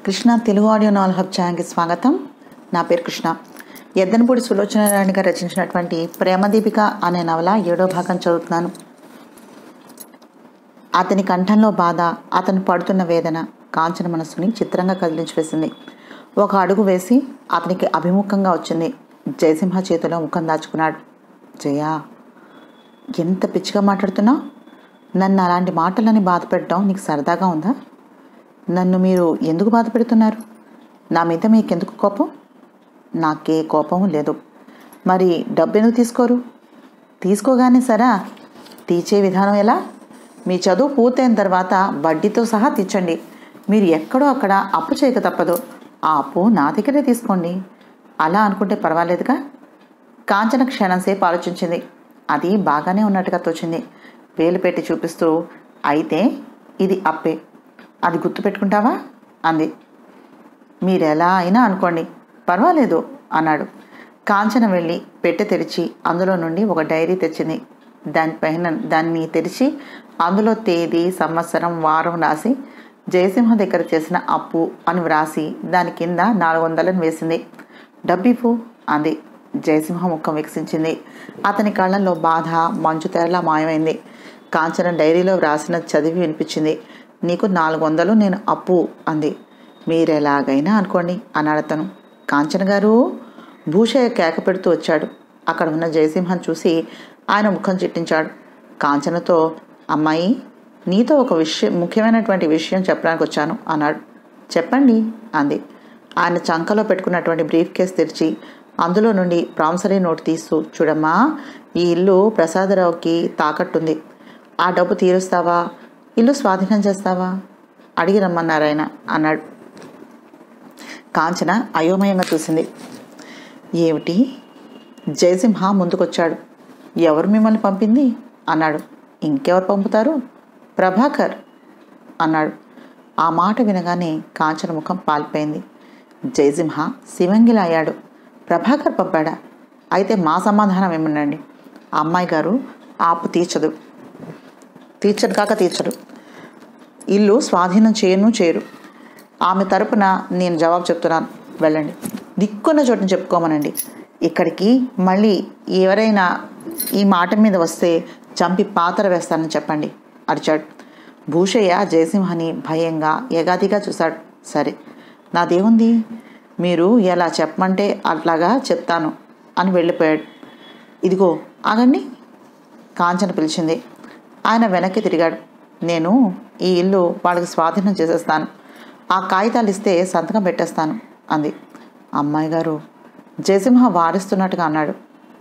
Krishna Telugu audio novel hub ఛానల్కి స్వాగతం నా పేరు కృష్ణ ఎద్దనపూడి సులోచన రాణి గారు రచించినటువంటి ప్రేమదీపిక అనే నవల ఏడో భాగం చదువుతున్నాను అతని కంఠంలో బాధ అతను పడుతున్న వేదన కాంచన మనస్సుని చిత్రంగా కదిలించి వేసింది ఒక అడుగు వేసి అతనికి అభిముఖంగా వచ్చింది జయసింహ చేతిలో ముఖం దాచుకున్నాడు జయా ఎంత పిచ్చిగా మాట్లాడుతున్నావు నన్ను అలాంటి మాటలని బాధ పెట్టడం నీకు సరదాగా ఉందా నన్ను మీరు ఎందుకు బాధ పెడుతున్నారు నా మీద మీకెందుకు కోపం నాకే కోపం లేదు మరి డబ్బు ఎందుకు తీసుకోరు తీసుకోగానే సరా తీర్చే విధానం ఎలా మీ చదువు పూర్తయిన తర్వాత వడ్డీతో సహా తీర్చండి మీరు ఎక్కడో అక్కడ అప్పు చేయక తప్పదు ఆ అప్పు నా దగ్గరే తీసుకోండి అలా అనుకుంటే పర్వాలేదుగా కాంచన క్షణం సేపు ఆలోచించింది అది బాగానే ఉన్నట్టుగా తోచింది వేలు పెట్టి చూపిస్తూ అయితే ఇది అప్పే అది గుర్తుపెట్టుకుంటావా అంది మీరెలా అయినా అనుకోండి పర్వాలేదు అన్నాడు కాంచన వెళ్ళి పెట్టె తెరిచి అందులో నుండి ఒక డైరీ తెచ్చింది దానిపైన దాన్ని తెరిచి అందులో తేదీ సంవత్సరం వారం రాసి జయసింహ దగ్గర చేసిన అప్పు అని వ్రాసి దాని కింద నాలుగు వందలను వేసింది డబ్బివ్వు అంది జయసింహ ముఖం వికసించింది అతని కళ్ళల్లో బాధ మంచు తెరలా మాయమైంది కాంచన డైరీలో వ్రాసిన చదివి వినిపించింది నీకు నాలుగు వందలు నేను అప్పు అంది మీరెలాగైనా అనుకోండి అన్నాడు అతను కాంచన గారు భూషయ్య కేక పెడుతూ వచ్చాడు అక్కడ ఉన్న జయసింహన్ చూసి ఆయన ముఖం చిట్టించాడు కాంచనతో అమ్మాయి నీతో ఒక విషయం ముఖ్యమైనటువంటి విషయం చెప్పడానికి వచ్చాను అన్నాడు చెప్పండి అంది ఆయన చంకలో పెట్టుకున్నటువంటి బ్రీఫ్ కేస్ తెరిచి అందులో నుండి ప్రామిసరీ నోట్ తీస్తూ చూడమ్మా ఈ ఇల్లు ప్రసాదరావుకి తాకట్టుంది ఆ డబ్బు తీరుస్తావా ఇల్లు స్వాధీనం చేస్తావా అడిగి రమ్మన్నారు ఆయన అన్నాడు కాంచన అయోమయంగా చూసింది ఏమిటి జయసింహ ముందుకొచ్చాడు ఎవరు మిమ్మల్ని పంపింది అన్నాడు ఇంకెవరు పంపుతారు ప్రభాకర్ అన్నాడు ఆ మాట వినగానే కాంచన ముఖం పాలిపోయింది జయసింహ శివంగిల అయ్యాడు ప్రభాకర్ పంపాడా అయితే మా సమాధానం ఏమనండి ఆ అమ్మాయి గారు ఆపు తీర్చదు తీర్చడు కాక తీర్చడు ఇల్లు స్వాధీనం చేయను చేయరు ఆమె తరపున నేను జవాబు చెప్తున్నాను వెళ్ళండి దిక్కున్న చోటుని చెప్పుకోమనండి ఇక్కడికి మళ్ళీ ఎవరైనా ఈ మాట మీద వస్తే చంపి పాతర వేస్తానని చెప్పండి అరిచాడు భూషయ్య జయసింహని భయంగా ఎగాదిగా చూశాడు సరే నాదేముంది మీరు ఎలా చెప్పమంటే అట్లాగా చెప్తాను అని వెళ్ళిపోయాడు ఇదిగో ఆగండి కాంచన పిలిచింది ఆయన వెనక్కి తిరిగాడు నేను ఈ ఇల్లు వాళ్ళకి స్వాధీనం చేసేస్తాను ఆ కాగితాలు ఇస్తే సంతకం పెట్టేస్తాను అంది అమ్మాయి గారు జయసింహ వారిస్తున్నట్టుగా అన్నాడు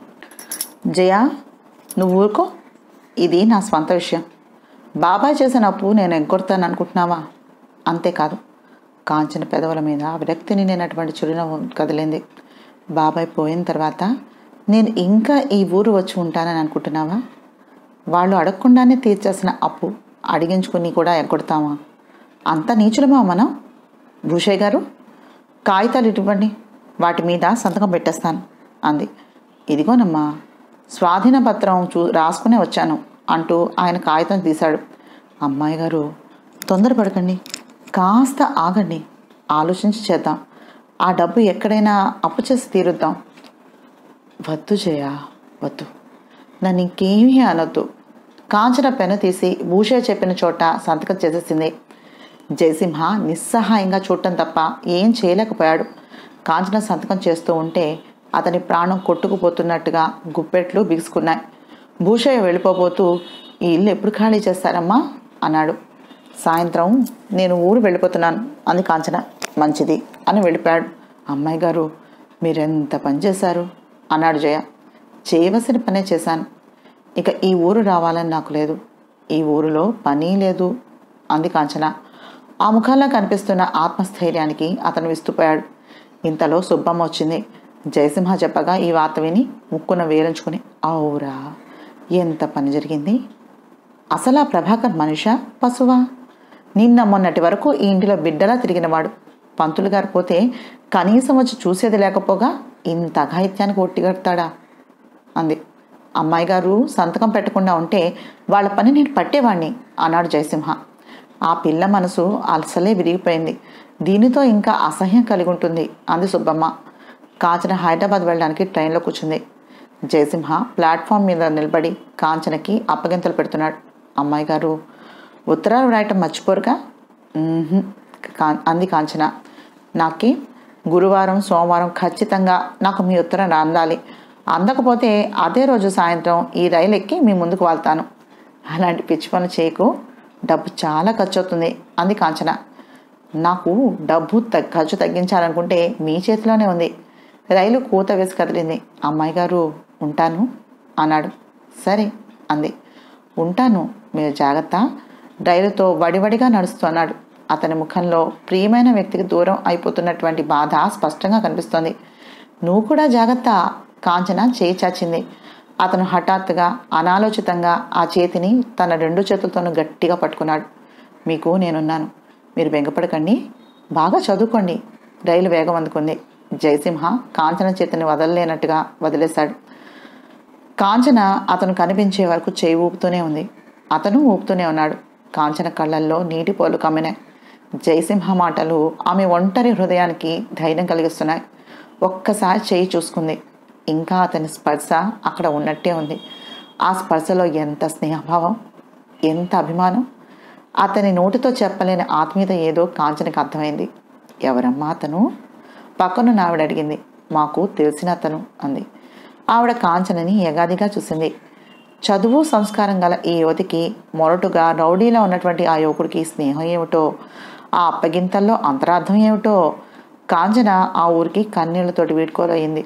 జయ నువ్వు ఊరుకో ఇది నా స్వంత విషయం బాబాయ్ చేసిన అప్పు నేను ఎగ్గొడతాను అనుకుంటున్నావా అంతేకాదు కాంచన పెదవుల మీద విరక్తి నిండినటువంటి చిరునవ్వు కదిలింది బాబాయ్ పోయిన తర్వాత నేను ఇంకా ఈ ఊరు వచ్చి ఉంటానని అనుకుంటున్నావా వాళ్ళు అడగకుండానే తీర్చేసిన అప్పు అడిగించుకుని కూడా ఎగ్గొడతామా అంత నీచులమా మనం భూషయ్య గారు కాగితాలు ఇవ్వండి వాటి మీద సంతకం పెట్టేస్తాను అంది ఇదిగోనమ్మా స్వాధీన పత్రం చూ రాసుకునే వచ్చాను అంటూ ఆయన కాగితం తీశాడు అమ్మాయి గారు తొందరపడకండి కాస్త ఆగండి ఆలోచించి చేద్దాం ఆ డబ్బు ఎక్కడైనా అప్పు చేసి తీరుద్దాం వద్దు జయ వద్దు నన్ను ఇంకేమీ అనొద్దు కాంచన పెను తీసి భూషయ్య చెప్పిన చోట సంతకం చేసేసింది జయసింహ నిస్సహాయంగా చూడటం తప్ప ఏం చేయలేకపోయాడు కాంచన సంతకం చేస్తూ ఉంటే అతని ప్రాణం కొట్టుకుపోతున్నట్టుగా గుప్పెట్లు బిగుసుకున్నాయి భూషయ్య వెళ్ళిపోబోతూ ఈ ఇల్లు ఎప్పుడు ఖాళీ చేస్తారమ్మా అన్నాడు సాయంత్రం నేను ఊరు వెళ్ళిపోతున్నాను అంది కాంచన మంచిది అని వెళ్ళిపోయాడు అమ్మాయి గారు మీరెంత పని చేశారు అన్నాడు జయ చేయవలసిన పనే చేశాను ఇక ఈ ఊరు రావాలని నాకు లేదు ఈ ఊరిలో పని లేదు అంది కాంచన ఆ ముఖంలో కనిపిస్తున్న ఆత్మస్థైర్యానికి అతను విస్తుపోయాడు ఇంతలో సుబ్బమ్మ వచ్చింది జయసింహ చెప్పగా ఈ వార్త విని ముక్కున వేరించుకుని అవురా ఎంత పని జరిగింది అసలు ఆ ప్రభాకర్ మనిషా పశువా నిన్న మొన్నటి వరకు ఈ ఇంటిలో బిడ్డలా తిరిగినవాడు పంతులు గారు పోతే కనీసం వచ్చి చూసేది లేకపోగా ఇంత అఘాయిత్యానికి ఒట్టిగడతాడా అంది అమ్మాయి గారు సంతకం పెట్టకుండా ఉంటే వాళ్ళ పని నేను పట్టేవాణ్ణి అన్నాడు జయసింహ ఆ పిల్ల మనసు అలసలే విరిగిపోయింది దీనితో ఇంకా అసహ్యం కలిగి ఉంటుంది అంది సుబ్బమ్మ కాంచన హైదరాబాద్ వెళ్ళడానికి ట్రైన్లో కూర్చుంది జయసింహ ప్లాట్ఫామ్ మీద నిలబడి కాంచనకి అప్పగింతలు పెడుతున్నాడు అమ్మాయి గారు ఉత్తరాలు రాయటం మర్చిపోరుగా "మ్మ్హ్మ్," కా- అంది కాంచన నాకి గురువారం సోమవారం ఖచ్చితంగా నాకు మీ ఉత్తరం అందాలి అందకపోతే అదే రోజు సాయంత్రం ఈ రైలు ఎక్కి మీ ముందుకు వాళ్తాను అలాంటి పిచ్చి పనులు చేయకు డబ్బు చాలా ఖర్చు అవుతుంది అంది కాంచన నాకు డబ్బు త- ఖర్చు తగ్గించాలనుకుంటే మీ చేతిలోనే ఉంది రైలు కూత వేసి కదిలింది అమ్మాయి గారు ఉంటాను అన్నాడు సరే అంది ఉంటాను మీరు జాగ్రత్త రైలుతో వడివడిగా నడుస్తున్నాడు అతని ముఖంలో ప్రియమైన వ్యక్తికి దూరం అయిపోతున్నటువంటి బాధ స్పష్టంగా కనిపిస్తోంది నువ్వు కూడా జాగ్రత్త కాంచన చేయి చాచింది అతను హఠాత్తుగా అనాలోచితంగా ఆ చేతిని తన రెండు చేతులతోనూ గట్టిగా పట్టుకున్నాడు మీకు నేనున్నాను మీరు బెంగపడకండి బాగా చదువుకోండి రైలు వేగం అందుకుంది జయసింహ కాంచన చేతిని వదలలేనట్టుగా వదిలేశాడు కాంచన అతను కనిపించే వరకు చేయి ఊపుతూనే ఉంది అతను ఊపుతూనే ఉన్నాడు కాంచన కళ్ళల్లో నీటి పోలు కమ్మినాయి జయసింహ మాటలు ఆమె ఒంటరి హృదయానికి ధైర్యం కలిగిస్తున్నాయి ఒక్కసారి చేయి చూసుకుంది ఇంకా అతని స్పర్శ అక్కడ ఉన్నట్టే ఉంది ఆ స్పర్శలో ఎంత స్నేహభావం ఎంత అభిమానం అతని నోటితో చెప్పలేని ఆత్మీయత ఏదో కాంచనకి అర్థమైంది ఎవరమ్మా అతను పక్కనున్న ఆవిడ అడిగింది మాకు తెలిసిన అతను అంది ఆవిడ కాంచనని ఎగాదిగా చూసింది చదువు సంస్కారం గల ఈ యువతికి మొరటుగా రౌడీలో ఉన్నటువంటి ఆ యువకుడికి స్నేహం ఏమిటో ఆ అప్పగింతల్లో అంతరార్థం ఏమిటో కాంచన ఆ ఊరికి కన్నీళ్లతోటి వీడుకోలయ్యింది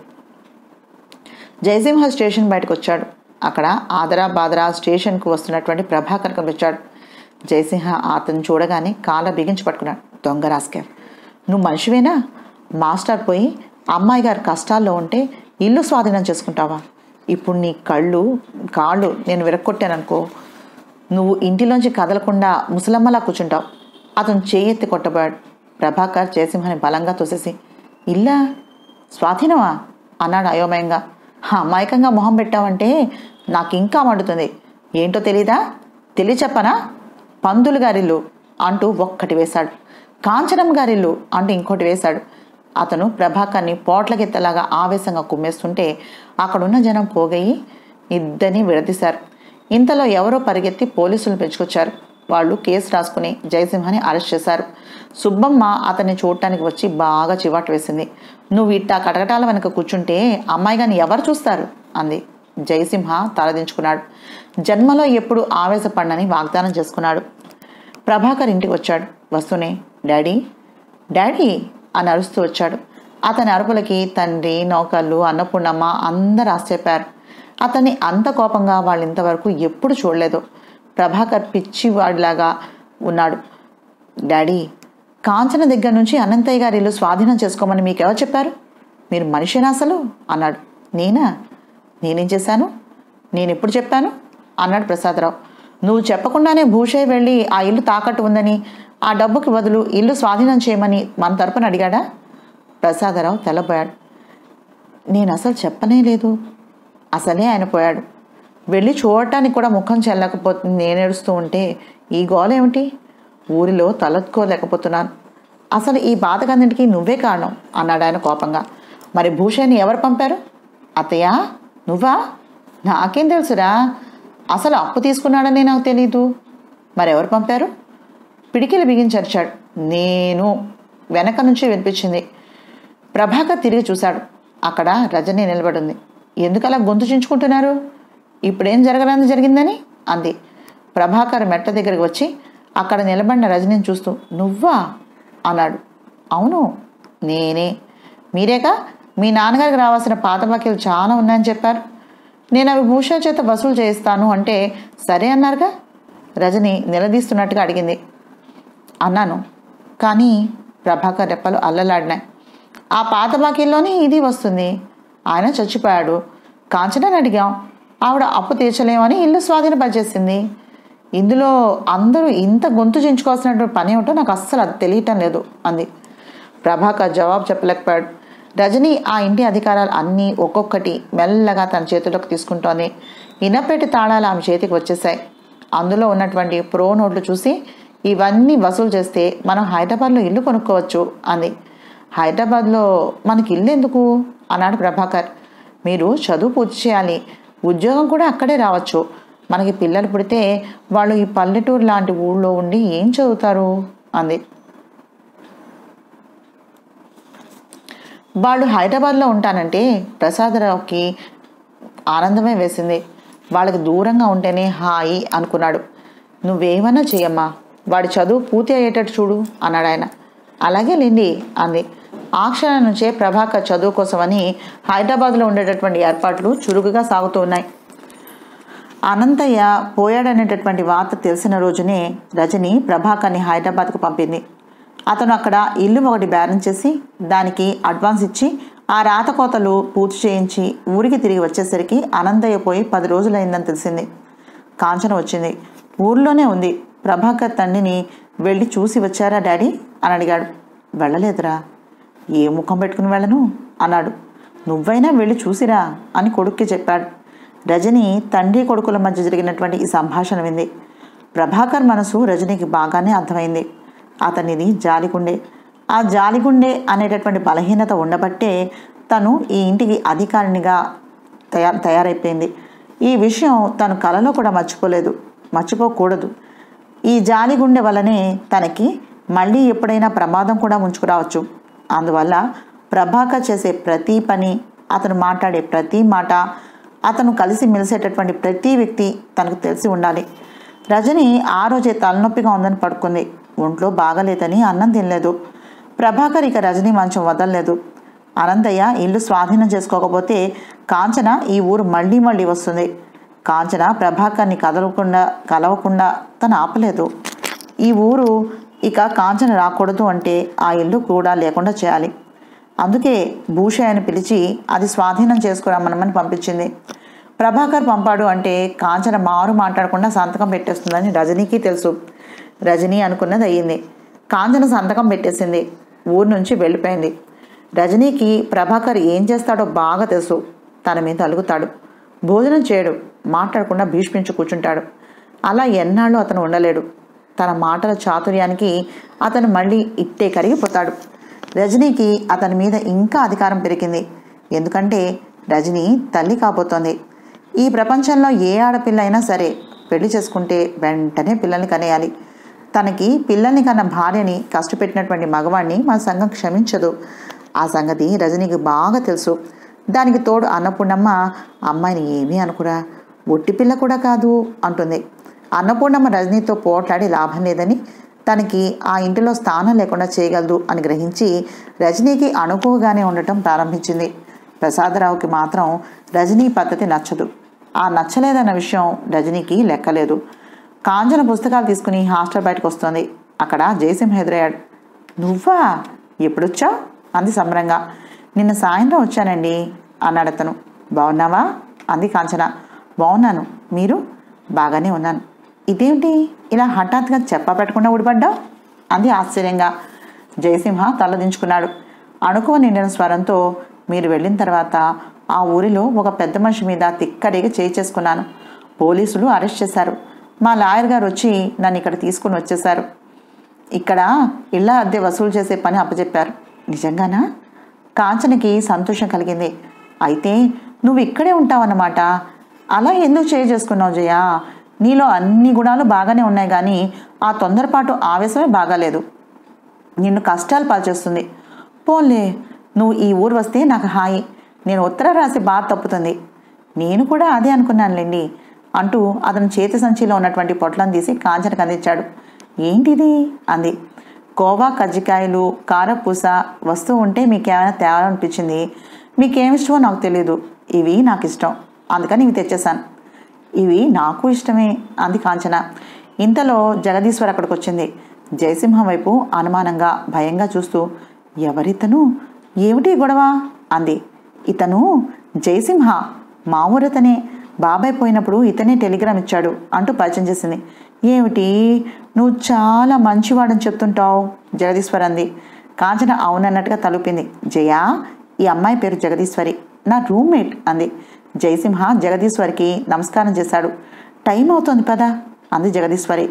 జయసింహ స్టేషన్ బయటకు వచ్చాడు అక్కడ ఆదరా బాదరా స్టేషన్కు వస్తున్నటువంటి ప్రభాకర్ కనిపించాడు జయసింహ అతను చూడగానే కాళ్ళ బిగించి పట్టుకున్నాడు దొంగ రాస్కేర్ నువ్వు మనిషివేనా మాస్టర్ పోయి అమ్మాయి గారి కష్టాల్లో ఉంటే ఇల్లు స్వాధీనం చేసుకుంటావా ఇప్పుడు నీ కళ్ళు కాళ్ళు నేను విరక్కొట్టాననుకో నువ్వు ఇంటిలోంచి కదలకుండా ముసలమ్మలా కూర్చుంటావు అతను చేయెత్తి కొట్టబోయాడు ప్రభాకర్ జయసింహని బలంగా తోసేసి ఇల్లా స్వాధీనమా అన్నాడు అయోమయంగా "హా, అమాయకంగా మొహం పెట్టావంటే నాకు ఇంకా మండుతుంది ఏంటో తెలీదా తెలియ చెప్పనా పందులు గారిల్లు అంటూ ఒక్కటి వేశాడు కాంచనం గారిల్లు అంటూ ఇంకోటి వేశాడు అతను ప్రభాకర్ని పోట్లకెత్తలాగా ఆవేశంగా కుమ్మేస్తుంటే అక్కడున్న జనం పోగయి ఇద్దరిని విడదీశారు ఇంతలో ఎవరో పరిగెత్తి పోలీసులు పెంచుకొచ్చారు వాళ్ళు కేసు రాసుకుని జయసింహని అరెస్ట్ చేశారు సుబ్బమ్మ అతన్ని చూడటానికి వచ్చి బాగా చివాటు వేసింది నువ్వు ఇట్టా కటకటాల వెనక కూర్చుంటే అమ్మాయి గాని ఎవరు చూస్తారు అంది జయసింహ తలదించుకున్నాడు జన్మలో ఎప్పుడు ఆవేశపడినని వాగ్దానం చేసుకున్నాడు ప్రభాకర్ ఇంటికి వచ్చాడు వస్తూనే డాడీ డాడీ అని అరుస్తూ వచ్చాడు అతని అరుపులకి తండ్రి నౌకర్లు అన్నపూర్ణమ్మ అందరు ఆశ్చర్యపారు అతన్ని అంత కోపంగా వాళ్ళు ఇంతవరకు ఎప్పుడు చూడలేదు ప్రభాకర్ పిచ్చివాడిలాగా ఉన్నాడు డాడీ కాంచన దగ్గర నుంచి అనంతయ్య గారి ఇల్లు స్వాధీనం చేసుకోమని మీకెవరు చెప్పారు మీరు మనిషినా అసలు అన్నాడు నేనా నేనేం చేశాను నేను ఎప్పుడు చెప్పాను అన్నాడు ప్రసాదరావు నువ్వు చెప్పకుండానే భూషయ్య వెళ్ళి ఆ ఇల్లు తాకట్టు ఉందని ఆ డబ్బుకి బదులు ఇల్లు స్వాధీనం చేయమని మన తరపున అడిగాడా ప్రసాదరావు తెల్లబోయాడు నేను అసలు చెప్పనే లేదు అసలే ఆయన పోయాడు వెళ్ళి చూడటానికి కూడా ముఖం చెల్లకపోతుంది నేను ఏడుస్తూ ఉంటే ఈ గోల ఏమిటి ఊరిలో తలెత్తుకోలేకపోతున్నాను అసలు ఈ బాధకన్నింటికి నువ్వే కారణం అన్నాడు ఆయన కోపంగా మరి భూషణ్ని ఎవరు పంపారు అత్తయ్య నువ్వా నాకేం తెలుసురా అసలు అప్పు తీసుకున్నాడని నాకు తెలీదు మరెవరు పంపారు పిడికిలు బిగించరిచాడు నేను వెనక నుంచి వినిపించింది ప్రభాకర్ తిరిగి చూశాడు అక్కడ రజని నిలబడింది ఎందుకలా గొంతు చించుకుంటున్నారు ఇప్పుడేం జరగరాంది జరిగిందని అంది ప్రభాకర్ మెట్ల దగ్గరికి వచ్చి అక్కడ నిలబడిన రజనిని చూస్తూ నువ్వా అన్నాడు అవును నేనే మీరేగా మీ నాన్నగారికి రావాల్సిన పాత బాకీలు చాలా ఉన్నాయని చెప్పారు నేను అవి భూషణ చేత వసూలు చేయిస్తాను అంటే సరే అన్నారుగా రజని నిలదీస్తున్నట్టుగా అడిగింది అన్నాను కానీ ప్రభాకర్ రెప్పలు అల్లలాడినాయి ఆ పాత బాకీల్లోనే ఇది వస్తుంది ఆయన చచ్చిపోయాడు కాంచనని అడిగాం ఆవిడ అప్పు తీర్చలేమని ఇల్లు స్వాధీనపరిచేసింది ఇందులో అందరూ ఇంత గొంతు చించుకోవాల్సినటువంటి పని ఏమిటో నాకు అస్సలు అది తెలియటం లేదు అంది ప్రభాకర్ జవాబు చెప్పలేకపోయాడు రజని ఆ ఇంటి అధికారాలు అన్నీ ఒక్కొక్కటి మెల్లగా తన చేతిలోకి తీసుకుంటోంది ఇనపెట్టి తాళాలు ఆమె చేతికి వచ్చేసాయి అందులో ఉన్నటువంటి ప్రో నోట్లు చూసి ఇవన్నీ వసూలు చేస్తే మనం హైదరాబాద్లో ఇల్లు కొనుక్కోవచ్చు అంది హైదరాబాద్లో మనకి ఇల్లు ఎందుకు అన్నాడు ప్రభాకర్ మీరు చదువు పూర్తి చేయాలి ఉద్యోగం కూడా అక్కడే రావచ్చు మనకి పిల్లలు పుడితే వాళ్ళు ఈ పల్లెటూరు లాంటి ఊళ్ళో ఉండి ఏం చదువుతారు అంది వాళ్ళు హైదరాబాద్లో ఉంటానంటే ప్రసాదరావుకి ఆనందమే వేసింది వాళ్ళకి దూరంగా ఉంటేనే హాయి అనుకున్నాడు నువ్వేమన్నా చెయ్యమ్మా వాడి చదువు పూర్తి అయ్యేటట్టు చూడు అన్నాడు ఆయన అలాగే లేండి అంది ఆ క్షణం నుంచే ప్రభాకర్ చదువు కోసమని హైదరాబాద్లో ఉండేటటువంటి ఏర్పాట్లు చురుకుగా సాగుతూ ఉన్నాయి అనంతయ్య పోయాడనేటటువంటి వార్త తెలిసిన రోజునే రజని ప్రభాకర్ని హైదరాబాద్కు పంపింది అతను అక్కడ ఇల్లు ఒకటి బేరం చేసి దానికి అడ్వాన్స్ ఇచ్చి ఆ రాతకోతలు పూర్తి చేయించి ఊరికి తిరిగి వచ్చేసరికి అనంతయ్య పోయి పది రోజులైందని తెలిసింది కాంచన వచ్చింది ఊర్లోనే ఉంది ప్రభాకర్ తండ్రిని వెళ్ళి చూసి వచ్చారా డాడీ అని అడిగాడు వెళ్ళలేదురా ఏ ముఖం పెట్టుకుని వెళ్ళను అన్నాడు నువ్వైనా వెళ్ళి చూసిరా అని కొడుక్కి చెప్పాడు రజని తండ్రి కొడుకుల మధ్య జరిగినటువంటి ఈ సంభాషణ వింది ప్రభాకర్ మనసు రజనీకి బాగానే అర్థమైంది అతనిది జాలిగుండే ఆ జాలిగుండే అనేటటువంటి బలహీనత ఉండబట్టే తను ఈ ఇంటికి అధికారినిగా తయారు తయారైపోయింది ఈ విషయం తను కలలో కూడా మర్చిపోలేదు మర్చిపోకూడదు ఈ జాలిగుండె వల్లనే తనకి మళ్ళీ ఎప్పుడైనా ప్రమాదం కూడా ముంచుకురావచ్చు అందువల్ల ప్రభాకర్ చేసే ప్రతి పని అతను మాట్లాడే ప్రతి మాట అతను కలిసి మెలిసేటటువంటి ప్రతి వ్యక్తి తనకు తెలిసి ఉండాలి రజని ఆ రోజే తలనొప్పిగా ఉందని పడుకుంది ఒంట్లో బాగలేదని అన్నం తినలేదు ప్రభాకర్ ఇక రజని మంచం వదలలేదు అనంతయ్య ఇల్లు స్వాధీనం చేసుకోకపోతే కాంచన ఈ ఊరు మళ్ళీ మళ్ళీ వస్తుంది కాంచన ప్రభాకర్ని కదలకుండా కలవకుండా తను ఆపలేదు ఈ ఊరు ఇక కాంచన రాకూడదు అంటే ఆ ఇల్లు కూడా లేకుండా చేయాలి అందుకే భూషయ్యని పిలిచి అది స్వాధీనం చేసుకురమ్మనమని పంపించింది ప్రభాకర్ పంపాడు అంటే కాంచన మారు మాట్లాడకుండా సంతకం పెట్టేస్తుందని రజనీకి తెలుసు రజనీ అనుకున్నది అయ్యింది కాంచన సంతకం పెట్టేసింది ఊరు నుంచి వెళ్ళిపోయింది రజనీకి ప్రభాకర్ ఏం చేస్తాడో బాగా తెలుసు తన మీద అలుగుతాడు భోజనం చేయడు మాట్లాడకుండా భీష్మించి కూర్చుంటాడు అలా ఎన్నాళ్ళు అతను ఉండలేడు తన మాటల చాతుర్యానికి అతను మళ్ళీ ఇట్టే కరిగిపోతాడు రజనీకి అతని మీద ఇంకా అధికారం పెరిగింది ఎందుకంటే రజనీ తల్లి కాబోతోంది ఈ ప్రపంచంలో ఏ ఆడపిల్ల అయినా సరే పెళ్లి చేసుకుంటే వెంటనే పిల్లల్ని కనేయాలి తనకి పిల్లల్ని కన్న భార్యని కష్టపెట్టినటువంటి మగవాణ్ణి మన సంఘం క్షమించదు ఆ సంగతి రజనీకి బాగా తెలుసు దానికి తోడు అన్నపూర్ణమ్మ అమ్మాయిని ఏమీ అనుకురా ఒట్టి పిల్ల కూడా కాదు అంటుంది అన్నపూర్ణమ్మ రజనీతో పోట్లాడి లాభం లేదని తనకి ఆ ఇంటిలో స్థానం లేకుండా చేయగలదు అని గ్రహించి రజనీకి అనుకువగానే ఉండటం ప్రారంభించింది ప్రసాదరావుకి మాత్రం రజనీ పద్ధతి నచ్చదు ఆ నచ్చలేదన్న విషయం రజనీకి లెక్కలేదు కాంచన పుస్తకాలు తీసుకుని హాస్టల్ బయటకు వస్తుంది అక్కడ జయసింహ ఎదురయ్యాడు నువ్వా ఎప్పుడొచ్చావు అంది సంబరంగా నిన్న సాయంత్రం వచ్చానండి అన్నాడు అతను బాగున్నావా అంది కాంచన బాగున్నాను మీరు బాగానే ఉన్నాను ఇదేమిటి ఇలా హఠాత్తుగా చెప్ప పెట్టకుండా ఊడిపడ్డావు అంది ఆశ్చర్యంగా జయసింహ తలదించుకున్నాడు అణుకువ నిండిన స్వరంతో మీరు వెళ్ళిన తర్వాత ఆ ఊరిలో ఒక పెద్ద మనిషి మీద తిక్కడిగా చేయి చేసుకున్నాను పోలీసులు అరెస్ట్ చేశారు మా లాయర్ గారు వచ్చి నన్ను ఇక్కడ తీసుకుని వచ్చేశారు ఇక్కడ ఇళ్ళ అద్దె వసూలు చేసే పని అప్పచెప్పారు నిజంగానా కాంచనకి సంతోషం కలిగింది అయితే నువ్వు ఇక్కడే ఉంటావన్నమాట అలా ఎందుకు చేయి చేసుకున్నావు జయ నీలో అన్ని గుణాలు బాగానే ఉన్నాయి కానీ ఆ తొందరపాటు ఆవేశమే బాగాలేదు నిన్ను కష్టాలు పాల్చేస్తుంది పోన్లే నువ్వు ఈ ఊరు వస్తే నాకు హాయి నేను ఉత్తరం రాసి బాధ తప్పుతుంది నేను కూడా అదే అనుకున్నానులేండి అంటూ అతని చేతి సంచిలో ఉన్నటువంటి పొట్లను తీసి కాంచనకు అందించాడు ఏంటిది అంది కోవా కజ్జికాయలు కారపూస వస్తువు ఉంటే మీకేమైనా తేవాలనిపించింది మీకేమిష్టమో నాకు తెలియదు ఇవి నాకు ఇష్టం అందుకని ఇవి తెచ్చేశాను ఇవి నాకు ఇష్టమే అంది కాంచన ఇంతలో జగదీశ్వర్ అక్కడికి వచ్చింది జయసింహం వైపు అనుమానంగా భయంగా చూస్తూ ఎవరితను ఏమిటి ఈ గొడవ అంది ఇతను జయసింహ మా ఊరతనే బాబాయ్ పోయినప్పుడు ఇతనే టెలిగ్రామ్ ఇచ్చాడు అంటూ పరిచయం చేసింది ఏమిటి నువ్వు చాలా మంచివాడని చెప్తుంటావు జగదీశ్వర్ అంది కాంచన అవునన్నట్టుగా తలుపింది జయా ఈ అమ్మాయి పేరు జగదీశ్వరి నా రూమ్మేట్ అంది జయసింహ జగదీశ్వరికి నమస్కారం చేశాడు టైం అవుతోంది పదా అంది జగదీశ్వరి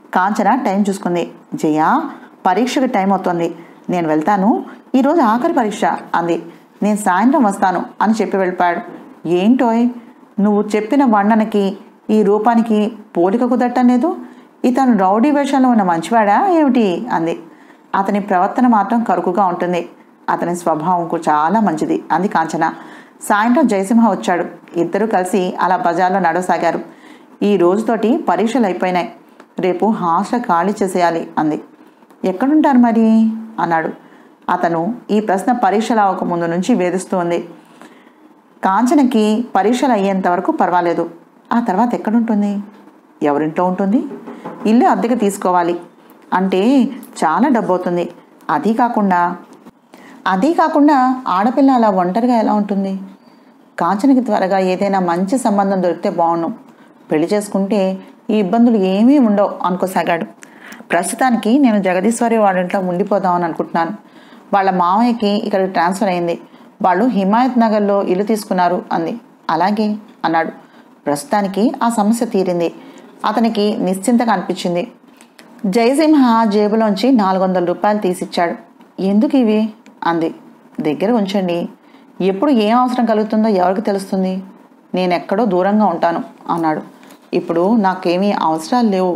కాంచన టైం చూసుకుంది జయ పరీక్షకి టైం అవుతుంది నేను వెళ్తాను ఈరోజు ఆఖరి పరీక్ష అంది నేను సాయంత్రం వస్తాను అని చెప్పి వెళ్ళిపోయాడు ఏంటోయ్ నువ్వు చెప్పిన వర్ణనకి ఈ రూపానికి పోలిక కుదరటం లేదు ఇతను రౌడీ వేషంలో ఉన్న మంచివాడా ఏమిటి అంది అతని ప్రవర్తన మాత్రం కరుకుగా ఉంటుంది అతని స్వభావంకు చాలా మంచిది అంది కాంచన సాయంత్రం జయసింహ వచ్చాడు ఇద్దరూ కలిసి అలా బజార్లో నడవసాగారు ఈ రోజుతోటి పరీక్షలు అయిపోయినాయి రేపు హాస్టల్ ఖాళీ చేసేయాలి అంది ఎక్కడుంటారు మరి అన్నాడు అతను ఈ ప్రశ్న పరీక్షలు అవ్వక ముందు నుంచి వేధిస్తూ ఉంది కాంచనకి పరీక్షలు అయ్యేంత వరకు పర్వాలేదు ఆ తర్వాత ఎక్కడుంటుంది ఎవరింట్లో ఉంటుంది ఇల్లు అద్దెకి తీసుకోవాలి అంటే చాలా డబ్బు అవుతుంది అది కాకుండా అదీ కాకుండా ఆడపిల్ల అలా ఒంటరిగా ఎలా ఉంటుంది కాంచనకి త్వరగా ఏదైనా మంచి సంబంధం దొరికితే బాగుండు పెళ్లి చేసుకుంటే ఈ ఇబ్బందులు ఏమీ ఉండవు అనుకోసాగాడు ప్రస్తుతానికి నేను జగదీశ్వరి వాళ్ళింట్లో ఉండిపోదామని అనుకుంటున్నాను వాళ్ళ మామయ్యకి ఇక్కడికి ట్రాన్స్ఫర్ అయింది వాళ్ళు హిమాయత్ నగర్లో ఇల్లు తీసుకున్నారు అంది అలాగే అన్నాడు ప్రస్తుతానికి ఆ సమస్య తీరింది అతనికి నిశ్చింతగా అనిపించింది జయసింహ జేబులోంచి నాలుగు వందల రూపాయలు తీసిచ్చాడు ఎందుకు ఇవి అంది దగ్గర ఉంచండి ఎప్పుడు ఏం అవసరం కలుగుతుందో ఎవరికి తెలుస్తుంది నేను ఎక్కడో దూరంగా ఉంటాను అన్నాడు ఇప్పుడు నాకేమీ అవసరాలు లేవు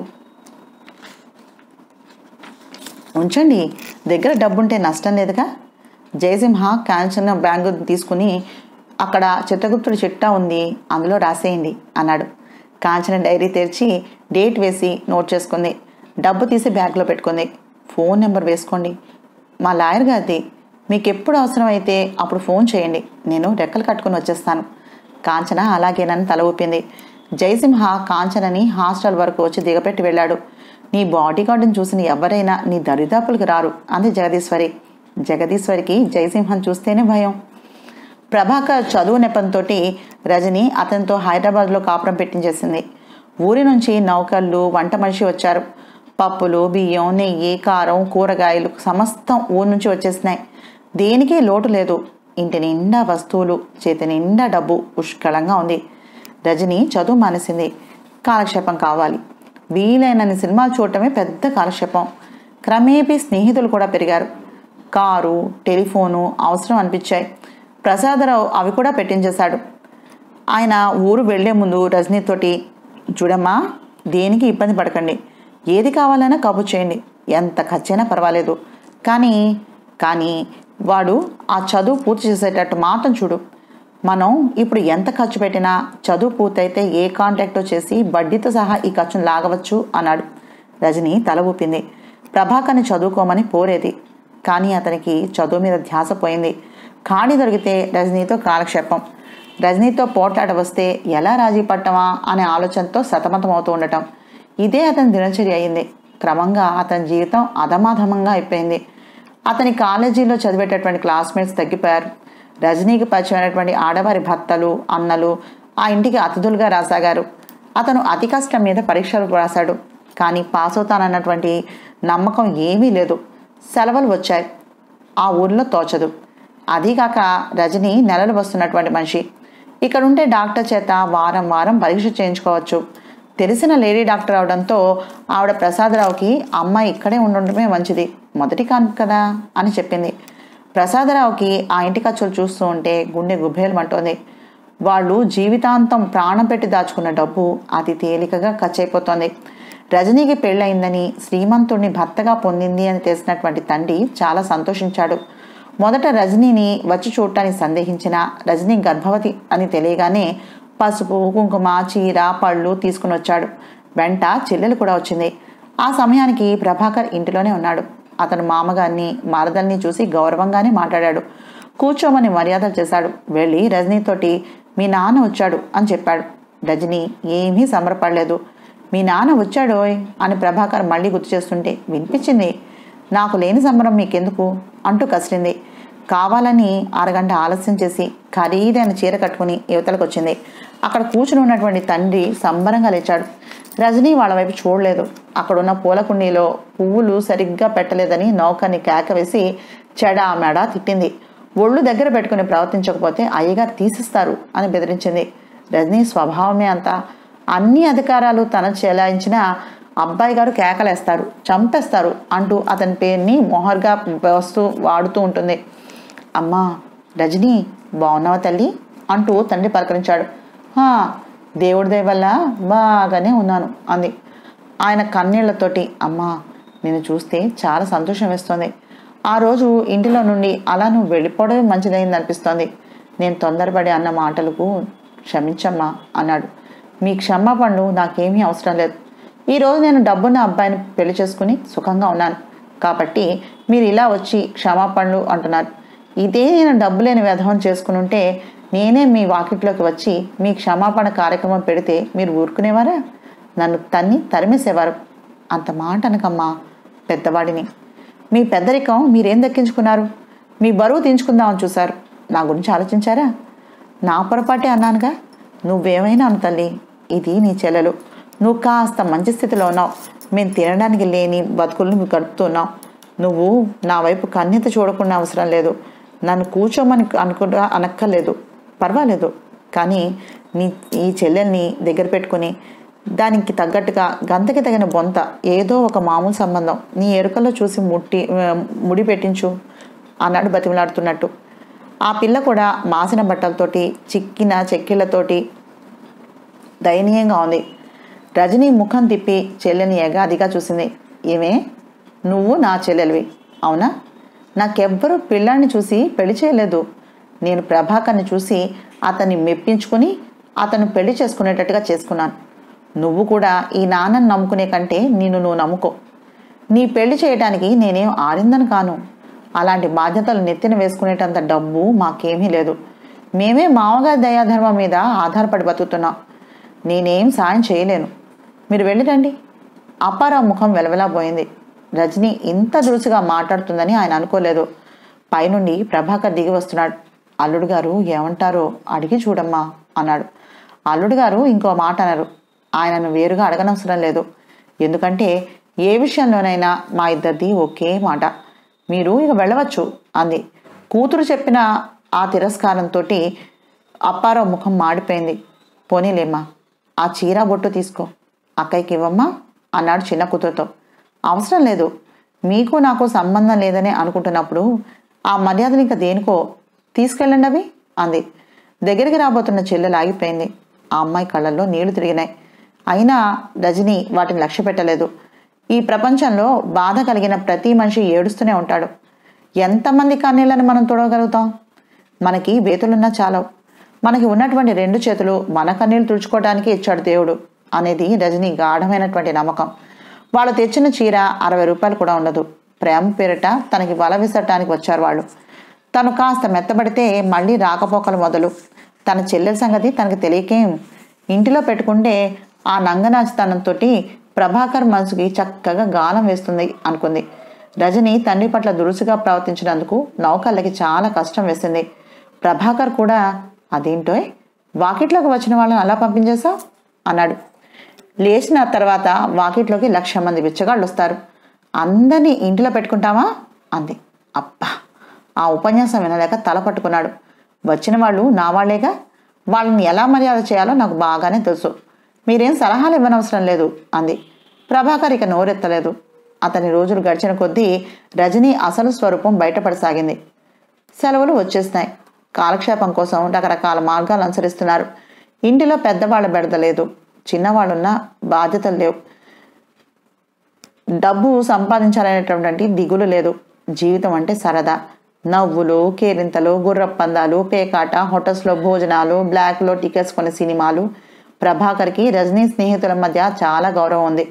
ఉంచండి దగ్గర డబ్బుంటే నష్టం లేదుగా జయసింహ కాంచన బ్యాంకు తీసుకుని అక్కడ చిత్రగుప్తుడి చిట్టా ఉంది అందులో రాసేయండి అన్నాడు కాంచన డైరీ తెరిచి డేట్ వేసి నోట్ చేసుకుంది డబ్బు తీసి బ్యాగ్లో పెట్టుకుంది ఫోన్ నెంబర్ వేసుకోండి మా లాయర్ గారిది మీకు ఎప్పుడు అవసరమైతే అప్పుడు ఫోన్ చేయండి నేను రెక్కలు కట్టుకుని వచ్చేస్తాను కాంచన అలాగేనని తల ఊపింది జయసింహ కాంచనని హాస్టల్ వరకు వచ్చి దిగపెట్టి వెళ్ళాడు నీ బాడీ గార్డుని చూసిన ఎవరైనా నీ దరిదాపులకు రారు అంది జగదీశ్వరి జగదీశ్వరికి జయసింహం చూస్తేనే భయం ప్రభాకర్ చదువు నెపంతో రజని అతనితో హైదరాబాద్లో కాపురం పెట్టించేసింది ఊరి నుంచి నౌకర్లు వంట మనిషి వచ్చారు పప్పులు బియ్యం నెయ్యి కారం కూరగాయలు సమస్తం ఊరి నుంచి వచ్చేసినాయి దేనికి లోటు లేదు ఇంటి నిండా వస్తువులు చేతి నిండా డబ్బు పుష్కలంగా ఉంది రజని చదువు మానేసింది కాలక్షేపం కావాలి వీలైనన్ని సినిమాలు చూడటమే పెద్ద కాలక్షేపం క్రమేపీ స్నేహితులు కూడా పెరిగారు కారు టెలిఫోను అవసరం అనిపించాయి ప్రసాదరావు అవి కూడా పెట్టించేశాడు ఆయన ఊరు వెళ్లే ముందు రజనీతోటి చూడమ్మా దేనికి ఇబ్బంది పడకండి ఏది కావాలన్నా కబు చేయండి ఎంత ఖర్చైనా పర్వాలేదు కానీ కానీ వాడు ఆ చదువు పూర్తి చేసేటట్టు మాత్రం చూడు మనం ఇప్పుడు ఎంత ఖర్చు పెట్టినా చదువు పూర్తయితే ఏ కాంటాక్టో చేసి వడ్డీతో సహా ఈ ఖర్చును లాగవచ్చు అన్నాడు రజని తల ఊపింది ప్రభాకర్ని చదువుకోమని పోరేది కానీ అతనికి చదువు మీద ధ్యాస పోయింది ఖాళీ దొరికితే రజనీతో కాలక్షేపం రజనీతో పోట్లాట వస్తే ఎలా రాజీ పట్టమా అనే ఆలోచనతో సతమతం అవుతూ ఉండటం ఇదే అతని దినచర్య అయింది క్రమంగా అతని జీవితం అధమాధమంగా అయిపోయింది అతని కాలేజీలో చదివేటటువంటి క్లాస్మేట్స్ తగ్గిపోయారు రజనీకి పరిచయమైనటువంటి ఆడవారి భర్తలు అన్నలు ఆ ఇంటికి అతిథులుగా రాసాగారు అతను అతి కష్టం మీద పరీక్షలు రాశాడు కానీ పాస్ అవుతానన్నటువంటి నమ్మకం ఏమీ లేదు సెలవులు వచ్చాయి ఆ ఊర్లో తోచదు అదీగాక రజని నెలలు వస్తున్నటువంటి మనిషి ఇక్కడ ఉంటే డాక్టర్ చేత వారం వారం పరీక్ష చేయించుకోవచ్చు తెలిసిన లేడీ డాక్టర్ అవడంతో ఆవిడ ప్రసాదరావుకి అమ్మాయి ఇక్కడే ఉండటమే మంచిది మొదటి కాన్పు కదా అని చెప్పింది ప్రసాదరావుకి ఆ ఇంటి ఖర్చులు చూస్తూ ఉంటే గుండె గుబ్బేలమంటోంది వాళ్ళు జీవితాంతం ప్రాణం పెట్టి దాచుకున్న డబ్బు అతి తేలికగా ఖర్చయిపోతోంది రజనీకి పెళ్ళయిందని శ్రీమంతుడిని భర్తగా పొందింది అని తెలిసినటువంటి తండ్రి చాలా సంతోషించాడు మొదట రజనీని వచ్చి చూడటానికి సందేహించిన రజనీ గర్భవతి అని తెలియగానే పసుపు కుంకుమ చీర పళ్ళు తీసుకుని వచ్చాడు వెంట చెల్లెలు కూడా వచ్చింది ఆ సమయానికి ప్రభాకర్ ఇంటిలోనే ఉన్నాడు అతను మామగారిని మరదల్ని చూసి గౌరవంగానే మాట్లాడాడు కూర్చోమని మర్యాదలు చేశాడు వెళ్ళి రజనీతోటి మీ నాన్న వచ్చాడు అని చెప్పాడు రజని ఏమీ సంబరపడలేదు మీ నాన్న వచ్చాడోయ్ అని ప్రభాకర్ మళ్ళీ గుర్తు చేస్తుంటే వినిపించింది నాకు లేని సంబరం మీకెందుకు అంటూ కసిరింది కావాలని అరగంట ఆలస్యం చేసి ఖరీదైన చీర కట్టుకుని యువతలకు వచ్చింది అక్కడ కూర్చుని ఉన్నటువంటి తండ్రి సంబరంగా లేచాడు రజనీ వాళ్ళ వైపు చూడలేదు అక్కడున్న పూల కుండీలో పువ్వులు సరిగ్గా పెట్టలేదని నౌకర్ని కేక వేసి చెడా మెడా తిట్టింది ఒళ్ళు దగ్గర పెట్టుకుని ప్రవర్తించకపోతే అయ్యగారు తీసిస్తారు అని బెదిరించింది రజనీ స్వభావమే అంతా అన్ని అధికారాలు తన చెలాయించినా అబ్బాయి గారు కేకలేస్తారు చంపేస్తారు అంటూ అతని పేరుని మొహర్గా వస్తూ వాడుతూ ఉంటుంది అమ్మా రజనీ బాగున్నావా తల్లి అంటూ తండ్రి పలకరించాడు "హా, దేవుడి దయ వల్ల బాగానే ఉన్నాను అంది ఆయన కన్నీళ్లతోటి అమ్మా నేను చూస్తే చాలా సంతోషం వేస్తోంది ఆ రోజు ఇంటిలో నుండి అలా నువ్వు వెళ్ళిపోవడమే మంచిదైంది అనిపిస్తోంది నేను తొందరపడి అన్న మాటలకు క్షమించమ్మా అన్నాడు మీ క్షమాపణలు నాకేమీ అవసరం లేదు ఈరోజు నేను డబ్బున్న అబ్బాయిని పెళ్లి చేసుకుని సుఖంగా ఉన్నాను కాబట్టి మీరు ఇలా వచ్చి క్షమాపణలు అంటున్నారు ఇదే నేను డబ్బు లేని వ్యధం చేసుకుని ఉంటే నేనే మీ వాకిట్లోకి వచ్చి మీ క్షమాపణ కార్యక్రమం పెడితే మీరు ఊరుకునేవారా నన్ను తన్ని తరిమేసేవారు అంత మాట అనకమ్మా పెద్దవాడిని మీ పెద్దరికం మీరేం దక్కించుకున్నారు మీ బరువు తీంచుకుందామని చూశారు నా గురించి ఆలోచించారా నా పొరపాటే అన్నానుగా నువ్వేమైనా అను తల్లి ఇది నీ చెల్లెలు నువ్వు కాస్త మంచి స్థితిలో ఉన్నావు మేము తినడానికి లేని బతుకులు నువ్వు గడుపుతున్నావు నువ్వు నా వైపు కన్యత చూడకుండా అవసరం లేదు నన్ను కూర్చోమని అనుకుంటా అనక్కర్లేదు పర్వాలేదు కానీ నీ ఈ చెల్లెల్ని దగ్గర పెట్టుకుని దానికి తగ్గట్టుగా గంతకి తగిన బొంత ఏదో ఒక మామూలు సంబంధం నీ ఎరుకల్లో చూసి ముట్టి ఆ, ముడి పెట్టించు అన్నాడు బతిమలాడుతున్నట్టు ఆ పిల్ల కూడా మాసిన బట్టలతోటి చిక్కిన చెక్కిళ్ళతోటి దయనీయంగా ఉంది రజనీ ముఖం తిప్పి చెల్లెని ఎగాదిగా చూసింది ఏమే నువ్వు నా చెల్లెలివి అవునా నాకెవ్వరూ పిల్లాన్ని చూసి పెళ్లి చేయలేదు నేను ప్రభాకర్ని చూసి అతన్ని మెప్పించుకుని అతను పెళ్లి చేసుకునేటట్టుగా చేసుకున్నాను నువ్వు కూడా ఈ నాన్నని నమ్ముకునే కంటే నిన్ను నువ్వు నమ్ముకో నీ పెళ్లి చేయడానికి నేనేం ఆడిందని కాను అలాంటి బాధ్యతలు నెత్తిన వేసుకునేటంత డబ్బు మాకేమీ లేదు మేమే మామగారి దయాధర్మం మీద ఆధారపడి బతుకుతున్నాం నేనేం సాయం చేయలేను మీరు వెళ్ళిరండి అప్పారావు ముఖం వెలవెలాపోయింది రజని ఇంత దురుసుగా మాట్లాడుతుందని ఆయన అనుకోలేదు పైనుండి ప్రభాకర్ దిగి వస్తున్నాడు అల్లుడు గారు ఏమంటారో అడిగి చూడమ్మా అన్నాడు అల్లుడు గారు ఇంకో మాట అన్నారు ఆయనను వేరుగా అడగనవసరం లేదు ఎందుకంటే ఏ విషయంలోనైనా మా ఇద్దరిది ఒకే మాట మీరు ఇక వెళ్ళవచ్చు అంది కూతురు చెప్పిన ఆ తిరస్కారంతో అప్పారావు ముఖం మాడిపోయింది పోనీలేమ్మా ఆ చీర బొట్టు తీసుకో అక్కయ్యకి ఇవ్వమ్మా అన్నాడు చిన్న కూతురుతో అవసరం లేదు మీకు నాకు సంబంధం లేదని అనుకుంటున్నప్పుడు ఆ మర్యాదలు ఇంకా దేనికో తీసుకెళ్ళండి అవి అంది దగ్గరికి రాబోతున్న చెల్లెలు ఆగిపోయింది ఆ అమ్మాయి కళ్ళల్లో నీళ్లు తిరిగినాయి అయినా రజని వాటిని లక్ష్య పెట్టలేదు ఈ ప్రపంచంలో బాధ కలిగిన ప్రతి మనిషి ఏడుస్తూనే ఉంటాడు ఎంతమంది కన్నీళ్ళని మనం తొడవగలుగుతాం మనకి వేతులున్నా చాలవు మనకి ఉన్నటువంటి రెండు చేతులు మన కన్నీళ్లు తుడుచుకోవడానికి ఇచ్చాడు దేవుడు అనేది రజని గాఢమైనటువంటి నమ్మకం వాళ్ళు తెచ్చిన చీర అరవై రూపాయలు కూడా ఉండదు ప్రేమ పేరిట తనకి వల విసరటానికి వచ్చారు వాళ్ళు తను కాస్త మెత్తబడితే మళ్ళీ రాకపోకలు మొదలు తన చెల్లెల సంగతి తనకి తెలియకేం ఇంటిలో పెట్టుకుంటే ఆ నంగనాచితనంతో ప్రభాకర్ మనసుకి చక్కగా గాలం వేస్తుంది అనుకుంది రజని తండ్రి పట్ల దురుసుగా ప్రవర్తించినందుకు నౌకళ్ళకి చాలా కష్టం వేసింది ప్రభాకర్ కూడా అదేంటో వాకిట్లోకి వచ్చిన వాళ్ళని అలా పంపించేశావు అన్నాడు లేచిన తర్వాత వాకిట్లోకి లక్ష మంది బిచ్చగాళ్ళు వస్తారు అందరినీ ఇంటిలో పెట్టుకుంటావా అంది అబ్బా ఆ ఉపన్యాసం వినలేక తల పట్టుకున్నాడు వచ్చిన వాళ్ళు నా వాళ్ళేగా వాళ్ళని ఎలా మర్యాద చేయాలో నాకు బాగానే తెలుసు మీరేం సలహాలు ఇవ్వనవసరం లేదు అంది ప్రభాకర్ ఇక నోరెత్తలేదు అతని రోజులు గడిచిన కొద్దీ రజనీ అసలు స్వరూపం బయటపడసాగింది సెలవులు వచ్చేస్తున్నాయి కాలక్షేపం కోసం రకరకాల మార్గాలు అనుసరిస్తున్నారు ఇంటిలో పెద్దవాళ్ళ బెడద లేదు చిన్నవాళ్ళున్న బాధ్యతలు లేవు డబ్బు సంపాదించాలనేటటువంటి దిగులు లేదు జీవితం అంటే సరదా నవ్వులు కేరింతలు గుర్రపందాలు పేకాట హోటల్స్లో భోజనాలు బ్లాక్లో టికెట్స్ కొనే సినిమాలు ప్రభాకర్కి రజనీ స్నేహితుల మధ్య చాలా గౌరవం ఉంది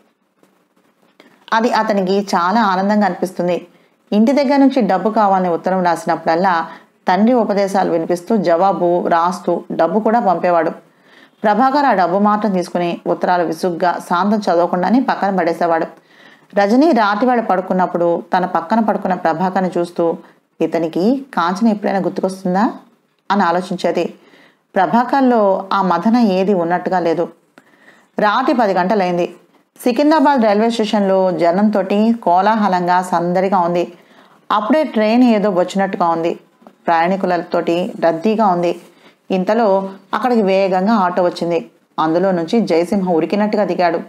అది అతనికి చాలా ఆనందంగా అనిపిస్తుంది ఇంటి దగ్గర నుంచి డబ్బు కావాలని ఉత్తరం రాసినప్పుడల్లా తండ్రి ఉపదేశాలు వినిపిస్తూ జవాబు రాస్తూ డబ్బు కూడా పంపేవాడు ప్రభాకర్ ఆ డబ్బు మాత్రం తీసుకుని ఉత్తరాలు విసుగ్గా శాంతం చదవకుండానే పక్కన పడేసేవాడు రజనీ రాతివేళ పడుకున్నప్పుడు తన పక్కన పడుకున్న ప్రభాకర్ని చూస్తూ ఇతనికి కాంచన ఎప్పుడైనా గుర్తుకొస్తుందా అని ఆలోచించేది ప్రభాకర్లో ఆ మదన ఏది ఉన్నట్టుగా లేదు రాత్రి పది గంటలైంది సికింద్రాబాద్ రైల్వే స్టేషన్లో జనంతో కోలాహలంగా సందడిగా ఉంది అప్పుడే ట్రైన్ ఏదో వచ్చినట్టుగా ఉంది ప్రయాణికులతోటి రద్దీగా ఉంది ఇంతలో అక్కడికి వేగంగా ఆటో వచ్చింది అందులో నుంచి జయసింహ ఉరికినట్టుగా దిగాడు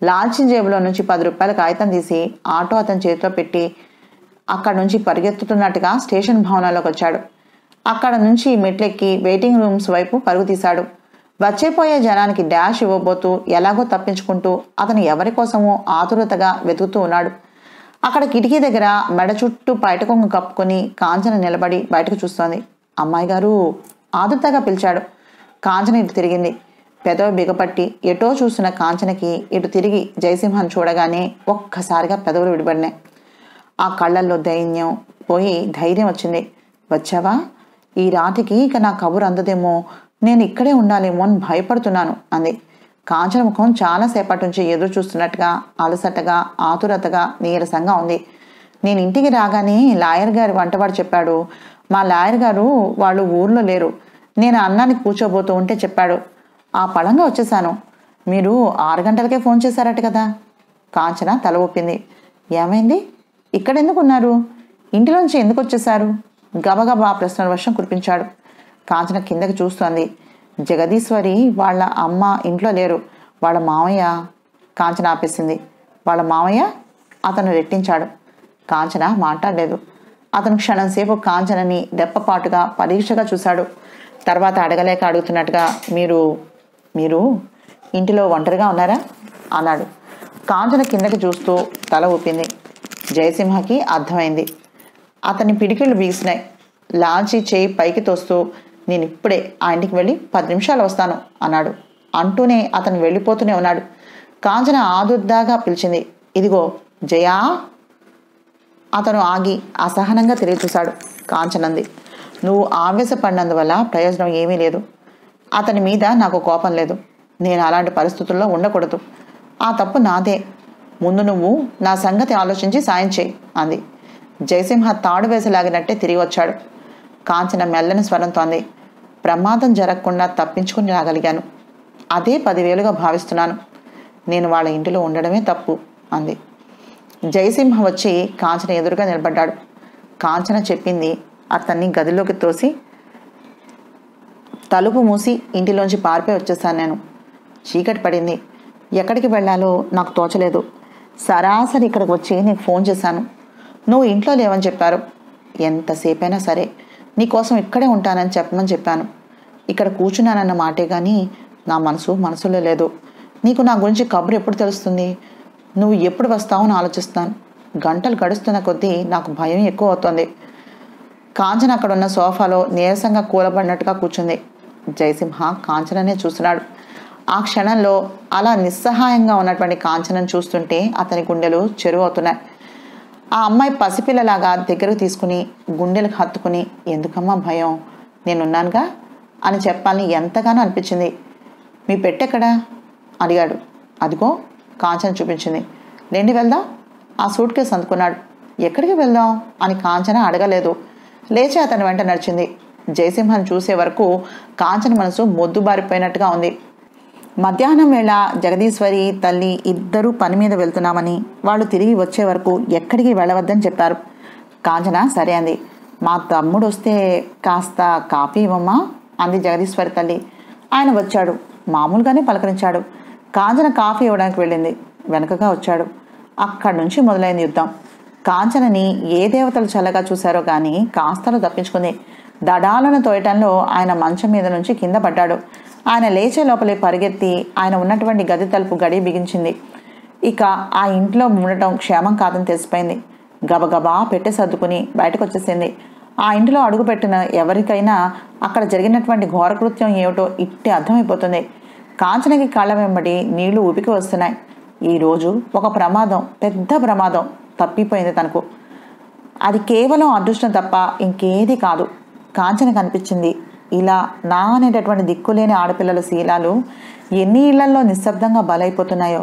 లాల్చి జేబులో నుంచి పది రూపాయల కాగితం తీసి ఆటో అతని చేతిలో పెట్టి అక్కడ నుంచి పరిగెత్తుతున్నట్టుగా స్టేషన్ భవనంలోకి వచ్చాడు అక్కడ నుంచి మెట్లెక్కి వెయిటింగ్ రూమ్స్ వైపు పరుగు తీశాడు వచ్చేపోయే జనానికి డాష్ ఇవ్వబోతూ ఎలాగో తప్పించుకుంటూ అతను ఎవరి కోసమో ఆతురతగా వెతుకుతూ ఉన్నాడు అక్కడ కిటికీ దగ్గర మెడ చుట్టూ బయట కొంగు కప్పుకొని కాంచన నిలబడి బయటకు చూస్తోంది అమ్మాయి గారు ఆదుర్తగా పిలిచాడు కాంచన ఇటు తిరిగింది పెదవి బిగపట్టి ఎటో చూసిన కాంచనకి ఇటు తిరిగి జయసింహన్ చూడగానే ఒక్కసారిగా పెదవులు విడిపడినాయి ఆ కళ్ళల్లో దైన్యం పోయి ధైర్యం వచ్చింది వచ్చావా ఈ రాతికి ఇక నా కబురు అందదేమో నేను ఇక్కడే ఉండాలేమో అని భయపడుతున్నాను అంది కాంచన ముఖం చాలాసేపటి నుంచి ఎదురు చూస్తున్నట్టుగా అలసటగా ఆతురతగా నీరసంగా ఉంది నేను ఇంటికి రాగానే లాయర్ గారి వంటవాడు చెప్పాడు మా లాయర్ గారు వాళ్ళు ఊర్లో లేరు నేను అన్నానికి కూర్చోబోతూ ఉంటే చెప్పాడు ఆ పళంగా వచ్చేసాను మీరు ఆరు గంటలకే ఫోన్ చేశారట కదా కాంచన తల ఊపింది ఏమైంది ఇక్కడెందుకు ఉన్నారు ఇంటిలోంచి ఎందుకు వచ్చేశారు గబగబా ప్రశ్నల వర్షం కురిపించాడు కాంచన కిందకి చూస్తోంది జగదీశ్వరి వాళ్ళ అమ్మ ఇంట్లో లేరు వాళ్ళ మామయ్య కాంచన ఆపేసింది వాళ్ళ మామయ్య అతను రెట్టించాడు కాంచన మాట్లాడలేదు అతను క్షణంసేపు కాంచనని దెప్పపాటుగా పరీక్షగా చూశాడు తర్వాత అడగలేక అడుగుతున్నట్టుగా మీరు మీరు ఇంటిలో ఒంటరిగా ఉన్నారా అన్నాడు కాంచన కిందకి చూస్తూ తల ఊపింది జయసింహకి అర్థమైంది అతని పిడికిళ్ళు బిగిసినాయి లాల్చి చేయి పైకి తోస్తూ నేను ఇప్పుడే ఆ ఇంటికి వెళ్ళి పది నిమిషాలు వస్తాను అన్నాడు అంటూనే అతను వెళ్ళిపోతూనే ఉన్నాడు కాంచన ఆదుర్దాగా పిలిచింది ఇదిగో జయా అతను ఆగి అసహనంగా తిరిగి చూశాడు కాంచనంది నువ్వు ఆవేశపడినందువల్ల ప్రయోజనం ఏమీ లేదు అతని మీద నాకు కోపం లేదు నేను అలాంటి పరిస్థితుల్లో ఉండకూడదు ఆ తప్పు నాదే ముందు నువ్వు నా సంగతి ఆలోచించి సాయం చేయి అంది జయసింహ తాడు వేసలాగినట్టే తిరిగి వచ్చాడు కాంచన మెల్లని స్వరంతో అంది ప్రమాదం జరగకుండా తప్పించుకుని రాగలిగాను అదే పదివేలుగా భావిస్తున్నాను నేను వాళ్ళ ఇంటిలో ఉండడమే తప్పు అంది జయసింహ వచ్చి కాంచన ఎదురుగా నిలబడ్డాడు కాంచన చెప్పింది అతన్ని గదిలోకి తోసి తలుపు మూసి ఇంటిలోంచి పారిపోయి వచ్చేసాను నేను చీకటి పడింది ఎక్కడికి వెళ్ళాలో నాకు తోచలేదు సరాసరి ఇక్కడికి వచ్చి నీకు ఫోన్ చేశాను నువ్వు ఇంట్లో లేవని చెప్పారు ఎంతసేపైనా సరే నీకోసం ఇక్కడే ఉంటానని చెప్పమని చెప్పాను ఇక్కడ కూర్చున్నానన్న మాటే కానీ నా మనసు మనసులో లేదు నీకు నా గురించి కబురు ఎప్పుడు తెలుస్తుంది నువ్వు ఎప్పుడు వస్తావో అని ఆలోచిస్తాను గంటలు గడుస్తున్న కొద్దీ నాకు భయం ఎక్కువ అవుతుంది కాంచన అక్కడ ఉన్న సోఫాలో నీరసంగా కూలబడినట్టుగా కూర్చుంది జయసింహ కాంచననే చూస్తున్నాడు ఆ క్షణంలో అలా నిస్సహాయంగా ఉన్నటువంటి కాంచనను చూస్తుంటే అతని గుండెలు చెరువు అవుతున్నాయి ఆ అమ్మాయి పసిపిల్లలాగా దగ్గరకు తీసుకుని గుండెలకు హత్తుకుని ఎందుకమ్మా భయం నేనున్నానుగా అని చెప్పాలని ఎంతగానో అనిపించింది మీ పెట్టెక్కడా అడిగాడు అదిగో కాంచన చూపించింది లేండి వెళ్దాం ఆ సూట్ కేసు అందుకున్నాడు ఎక్కడికి వెళ్దాం అని కాంచన అడగలేదు లేచి అతని వెంట నడిచింది జయసింహను చూసే వరకు కాంచన మనసు మొద్దుబారిపోయినట్టుగా ఉంది మధ్యాహ్నం వేళ జగదీశ్వరి తల్లి ఇద్దరూ పని మీద వెళ్తున్నామని వాళ్ళు తిరిగి వచ్చే వరకు ఎక్కడికి వెళ్ళవద్దని చెప్పారు కాంచన సరే అంది మా తమ్ముడు వస్తే కాస్త కాఫీ ఇవ్వమ్మా అంది జగదీశ్వరి తల్లి ఆయన వచ్చాడు మామూలుగానే పలకరించాడు కాంచన కాఫీ ఇవ్వడానికి వెళ్ళింది వెనకగా వచ్చాడు అక్కడి నుంచి మొదలైంది యుద్ధం కాంచనని ఏ దేవతలు చల్లగా చూశారో కానీ కాస్తలో తప్పించుకుంది దడాలను తోయటంలో ఆయన మంచం మీద నుంచి కింద పడ్డాడు ఆయన లేచే లోపలే పరిగెత్తి ఆయన ఉన్నటువంటి గది తలుపు గడి బిగించింది ఇక ఆ ఇంట్లో ఉండటం క్షేమం కాదని తెలిసిపోయింది గబగబా పెట్టె సర్దుకుని బయటకు వచ్చేసింది ఆ ఇంటిలో అడుగుపెట్టిన ఎవరికైనా అక్కడ జరిగినటువంటి ఘోరకృత్యం ఏమిటో ఇట్టి అర్థమైపోతుంది కాంచనకి కళ్ళ వెంబడి నీళ్లు ఊపికి వస్తున్నాయి ఈరోజు ఒక ప్రమాదం పెద్ద ప్రమాదం తప్పిపోయింది తనకు అది కేవలం అదృష్టం తప్ప ఇంకేది కాదు కాంచన కనిపించింది ఇలా నా అనేటటువంటి దిక్కులేని ఆడపిల్లల శీలాలు ఎన్ని ఇళ్లల్లో నిశ్శబ్దంగా బలైపోతున్నాయో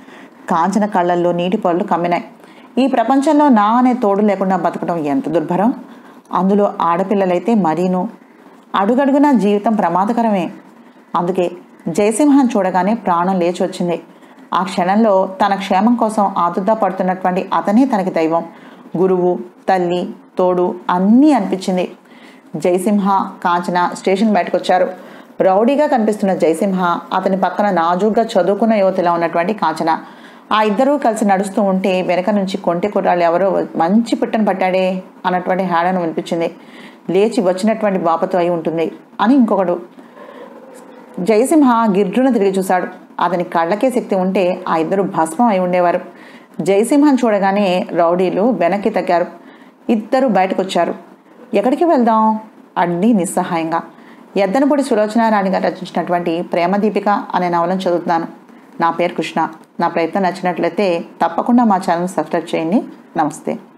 కాంచన కళ్ళల్లో నీటి పొరలు కమ్మినాయి ఈ ప్రపంచంలో నా అనే తోడు లేకుండా బతకడం ఎంత దుర్భరం అందులో ఆడపిల్లలైతే మరీను అడుగడుగునా జీవితం ప్రమాదకరమే అందుకే జయసింహన్ చూడగానే ప్రాణం లేచి వచ్చింది ఆ క్షణంలో తన క్షేమం కోసం ఆదుర్దా పడుతున్నటువంటి అతనే తనకి దైవం గురువు తల్లి తోడు అన్నీ అనిపించింది జయసింహ కాంచన స్టేషన్ బయటకు వచ్చారు రౌడీగా కనిపిస్తున్న జయసింహ అతని పక్కన నాజూగ్గా చదువుకున్న యువతిలా ఉన్నటువంటి కాంచన ఆ ఇద్దరూ కలిసి నడుస్తూ ఉంటే వెనక నుంచి కొంటె కుర్రాళ్ళు ఎవరో మంచి పిట్టను పట్టాడే అన్నటువంటి హేళన వినిపించింది లేచి వచ్చినటువంటి బాపతో అయి ఉంటుంది అని ఇంకొకడు జయసింహ గిర్రున తిరిగి చూశాడు అతని కళ్ళకే శక్తి ఉంటే ఆ ఇద్దరు భస్మం అయి ఉండేవారు జయసింహం చూడగానే రౌడీలు వెనక్కి తగ్గారు ఇద్దరు బయటకు వచ్చారు ఎక్కడికి వెళ్దాం అడ్డి నిస్సహాయంగా ఎద్దనపూడి సులోచన రాణి గారు రచించినటువంటి ప్రేమదీపిక అనే నవలను చదువుతున్నాను నా పేరు కృష్ణ నా ప్రయత్నం నచ్చినట్లయితే తప్పకుండా మా ఛానల్ సబ్స్క్రైబ్ చేయండి నమస్తే